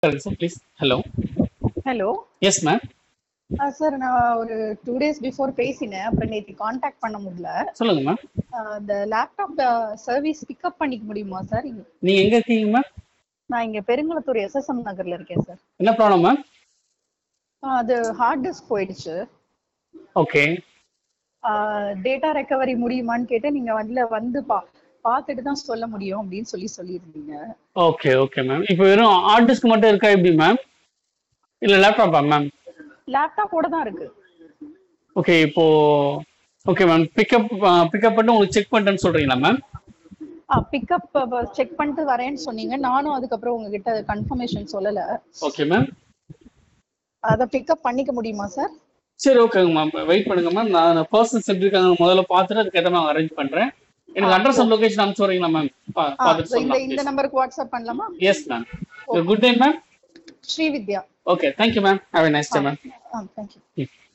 sir please hello hello yes ma'am sir நான் ஒரு two days before பேசினேன் அப்புறம் நேற்று காண்டாக்ட் பண்ண முடியல சொல்லுங்க மேம் அஹ் இந்த லேப்டாப் சர்வீஸ் பிக்கப் பண்ணிக்க முடியுமா சார் நீங்க எங்க இருக்கீங்க மேம் நான் இங்க பெருங்குளத்தூர் எஸ்எஸ்எம் நகர்ல இருக்கேன் சார் என்ன ப்ராப்ளம் மேம் அது ஹார்ட் டிஸ்க் போயிடுச்சு ஓகே டேட்டா ரெக்கவரி முடியுமான்னு கேட்டு நீங்க வந்து வந்து பா பார்த்துட்டு தான் சொல்ல முடியும் அப்படின்னு சொல்லி சொல்லியிருந்தீங்க ஓகே ஓகே மேம் இப்போ வெறும் ஹார்ட் டிஸ்க் மட்டும் இருக்கா எப்படி மேம் இல்ல லேப்டாப்பா மேம் லேப்டாப்போட தான் இருக்கு ஓகே இப்போ ஓகே மேம் பிக்கப் பிக்கப் பண்ணி உங்களுக்கு செக் பண்ணிட்டேன்னு சொல்றீங்களா மேம் பிக்கப் செக் பண்ணிட்டு வரேன்னு சொன்னீங்க நானும் அதுக்கப்புறம் உங்ககிட்ட கன்ஃபர்மேஷன் சொல்லல ஓகே மேம் அதை பிக்கப் பண்ணிக்க முடியுமா சார் சரி ஓகேங்க மேம் வெயிட் பண்ணுங்க மேம் நான் பர்சன்ஸ் எப்படி இருக்காங்க முதல்ல பார்த்துட்டு அதுக்கேற்ற மாதிரி அரேஞ்ச் பண்றேன் எனக்கு அட்ரஸ் அண்ட் லொகேஷன் அனுப்பிச்சு வரீங்களா மேம் பார்த்துட்டு இந்த இந்த சொல்லலாம் நம்பருக்கு வாட்ஸ்அப் பண்ணலாமா yes ma'am good day ma'am Srividya okay thank you ma'am have a nice day ma'am ah thank you